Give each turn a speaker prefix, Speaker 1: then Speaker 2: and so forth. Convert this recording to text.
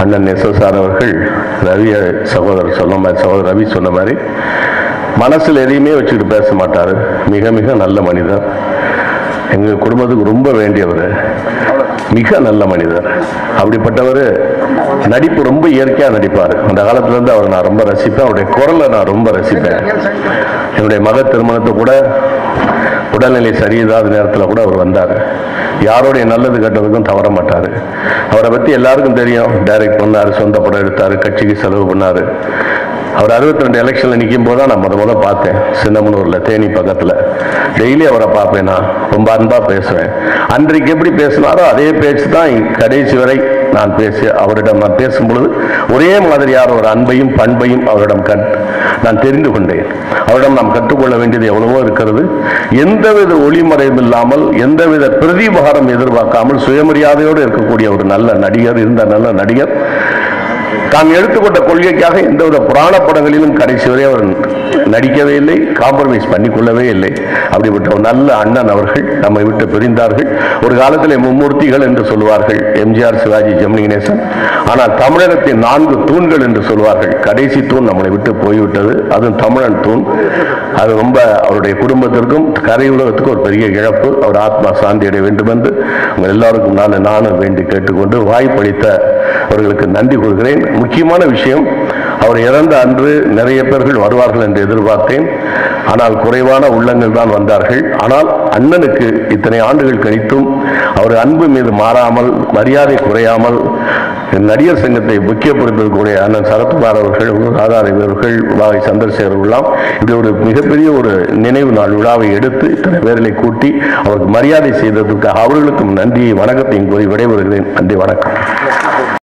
Speaker 1: அண்ணன் எஸ்எஸ்ஆர் அவர்கள் ரவி சகோதரர் சொன்ன மாதிரி சகோதரர் ரவி சொன்ன மாதிரி மனசில் எதையுமே வச்சுக்கிட்டு பேச மாட்டார் மிக மிக நல்ல மனிதர் எங்கள் குடும்பத்துக்கு ரொம்ப வேண்டியவர் மிக நல்ல மனிதர் அப்படிப்பட்டவர் நடிப்பு ரொம்ப இயற்கையாக நடிப்பார் அந்த காலத்துலேருந்து அவரை நான் ரொம்ப ரசிப்பேன் அவருடைய குரலை நான் ரொம்ப ரசிப்பேன் என்னுடைய மக திருமணத்தை கூட உடல்நிலை சரியில்லாத நேரத்தில் கூட அவர் வந்தார் யாருடைய நல்லது கெட்டதுக்கும் தவற மாட்டார் அவரை பற்றி எல்லாருக்கும் தெரியும் டைரக்ட் பண்ணார் சொந்த படம் எடுத்தார் கட்சிக்கு செலவு பண்ணார் அவர் 62 ரெண்டு எலெக்ஷனில் நிற்கும் போது தான் நான் முத முத பார்த்தேன் சின்னமனூரில் தேனி பக்கத்தில் டெய்லி அவரை பார்ப்பேன் நான் ரொம்ப அன்பாக பேசுவேன் அன்றைக்கு எப்படி பேசினாரோ அதே பேச்சு தான் கடைசி வரை நான் பேசி அவரிடம் நான் பேசும் பொழுது ஒரே மாதிரியான ஒரு அன்பையும் பண்பையும் அவரிடம் கண் நான் தெரிந்து கொண்டேன் அவரிடம் நாம் கற்றுக்கொள்ள வேண்டியது எவ்வளவோ இருக்கிறது எந்தவித ஒளிமறைவும் இல்லாமல் எந்தவித பிரதிபகாரம் எதிர்பார்க்காமல் சுயமரியாதையோடு இருக்கக்கூடிய ஒரு நல்ல நடிகர் இருந்த நல்ல நடிகர் தாம் எடுத்துக்கொண்ட கொள்கைக்காக எந்தவித புராண படங்களிலும் கடைசி வரை அவர் நடிக்கவே இல்லை காம்ப்ரமைஸ் பண்ணிக்கொள்ளவே இல்லை அப்படிப்பட்ட ஒரு நல்ல அண்ணன் அவர்கள் நம்மை விட்டு பிரிந்தார்கள் ஒரு காலத்தில் மும்மூர்த்திகள் என்று சொல்லுவார்கள் எம்ஜிஆர் சிவாஜி ஜெமினி கணேசன் ஆனால் தமிழகத்தின் நான்கு தூண்கள் என்று சொல்வார்கள் கடைசி தூண் நம்மளை விட்டு போய்விட்டது அதுவும் தமிழன் தூண் அது ரொம்ப அவருடைய குடும்பத்திற்கும் கரை உலகத்துக்கும் ஒரு பெரிய இழப்பு அவர் ஆத்மா சாந்தி அடைய வேண்டும் என்று உங்கள் எல்லாருக்கும் நான் நானும் வேண்டி கேட்டுக்கொண்டு வாய்ப்பளித்த அவர்களுக்கு நன்றி கொள்கிறேன் முக்கியமான விஷயம் அவர் இறந்த அன்று நிறைய பேர்கள் வருவார்கள் என்று எதிர்பார்த்தேன் ஆனால் குறைவான உள்ளங்கள் தான் வந்தார்கள் ஆனால் அண்ணனுக்கு இத்தனை ஆண்டுகள் கழித்தும் அவர் அன்பு மீது மாறாமல் மரியாதை குறையாமல் நடிகர் சங்கத்தை முக்கியப்படுத்தக்கூடிய அண்ணன் சரத்குமார் அவர்கள் ராதாரவி அவர்கள் வாகை சந்திரசேகர் எல்லாம் இப்படி ஒரு மிகப்பெரிய ஒரு நினைவு நாள் விழாவை எடுத்து இத்தனை பேர்களை கூட்டி அவருக்கு மரியாதை செய்ததற்கு அவர்களுக்கும் நன்றி வணக்கத்தையும் கூறி விடைபெறுகிறேன் நன்றி வணக்கம்